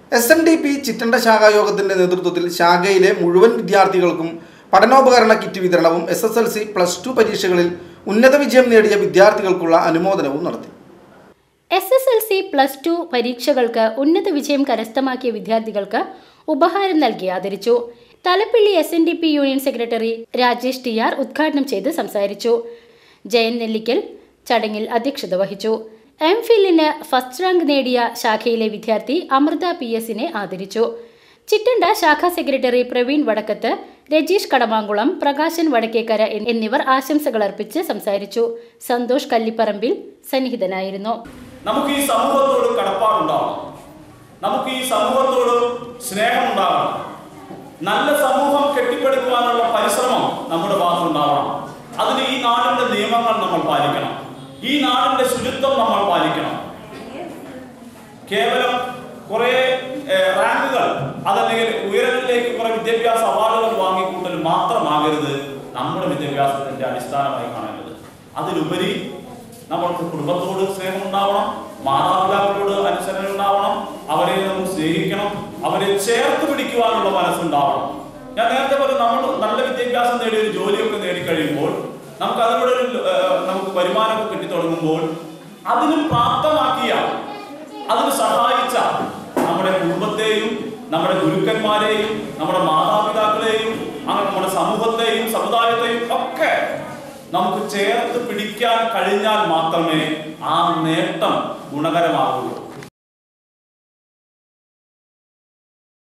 S N D P Chittanda ശാഖായോഗത്തിന്റെ നേതൃത്വത്തിൽ ശാഖയിലെ മുഴുവൻ വിദ്യാർത്ഥികൾക്കും പഠനോപകരണ കിറ്റ് വിതരണവും S S L C plus two പരീക്ഷകളിൽ ഉന്നത വിജയം നേടിയ വിദ്യാർത്ഥികൾക്കുള്ള അനുമോദനവും നടത്തി S S L C plus two പരീക്ഷകൾക്ക് ഉന്നത വിജയം കരസ്ഥമാക്കിയ വിദ്യാർത്ഥികൾക്ക് ഉപഹാരം നൽകി ആദരിച്ചു Thalappilly S N D P union secretary Rajesh T R ഉദ്ഘാടനം ചെയ്ത് സംസാരിച്ചു ജയൻ നെല്ലിക്കൽ ചടങ്ങിൽ അധ്യക്ഷത വഹിച്ചു എം ഫില്ലിന് ഫസ്റ്റ് റാങ്ക് നേടിയ ശാഖയിലെ വിദ്യാർത്ഥി അമൃത പി എസിനെ ആദരിച്ചു ചിറ്റണ്ട ശാഖാ സെക്രട്ടറി പ്രവീൺ വടക്കത്ത് രജീഷ് കടമാങ്കുളം പ്രകാശൻ വടക്കേക്കര എന്നിവർ ആശംസകൾ അർപ്പിച്ച് സംസാരിച്ചു സന്തോഷ് കല്ലിപ്പറമ്പിൽ സന്നിഹിതനായിരുന്നു നമുക്ക് ഈ സമൂഹത്തോട് കടപ്പാടുണ്ടാവണം നമുക്ക് ഈ സമൂഹത്തോട് സ്നേഹം ഉണ്ടാവണം നല്ല സമൂഹം കെട്ടിപ്പടുക്കുവാനുള്ള പരിശ്രമം നമ്മുടെ ഭാഗത്തുണ്ടാവണം അതിന് ഈ നാടിന്റെ നിയമങ്ങൾ നമ്മൾ പാലിക്കണം ഈ നാടിന്റെ ശുചിത്വം നമ്മൾ പാലിക്കണം കേവലം കുറെ ഏഹ്, റാങ്കുകൾ അതല്ലെങ്കിൽ ഉയരങ്ങളിലേക്ക് കുറെ വിദ്യാഭ്യാസ അവാർഡുകൾ വാങ്ങിക്കൂട്ടൽ മാത്രമാകരുത് നമ്മുടെ വിദ്യാഭ്യാസത്തിന്റെ അടിസ്ഥാനമായി കാണേണ്ടത് അതിലുപരി നമ്മൾക്ക് കുടുംബത്തോട് സ്നേഹം ഉണ്ടാവണം മാതാപിതാക്കളോട് അനുസരണ ഉണ്ടാവണം അവരെ നമുക്ക് സ്നേഹിക്കണം അവരെ ചേർത്ത് പിടിക്കുവാനുള്ള മനസ്സുണ്ടാവണം ഞാൻ നേരത്തെ പറഞ്ഞു നമ്മൾ നല്ല വിദ്യാഭ്യാസം നേടി ഒരു ജോലിയൊക്കെ നേടിക്കഴിയുമ്പോൾ നമുക്ക് അതിലൂടെ ഒരു ഏഹ്, നമുക്ക് വരുമാനമൊക്കെ കിട്ടി തുടങ്ങുമ്പോൾ അതിന് പ്രാപ്തമാക്കിയ അതിന് സഹായിച്ച നമ്മുടെ കുടുംബത്തെയും നമ്മുടെ ഗുരുക്കന്മാരെയും നമ്മുടെ മാതാപിതാക്കളെയും അങ്ങനെ നമ്മുടെ സമൂഹത്തെയും സമുദായത്തെയും ഒക്കെ നമുക്ക് ചേർത്ത് പിടിക്കാൻ കഴിഞ്ഞാൽ മാത്രമേ ആ നേട്ടം ഗുണകരമാകുള്ളൂ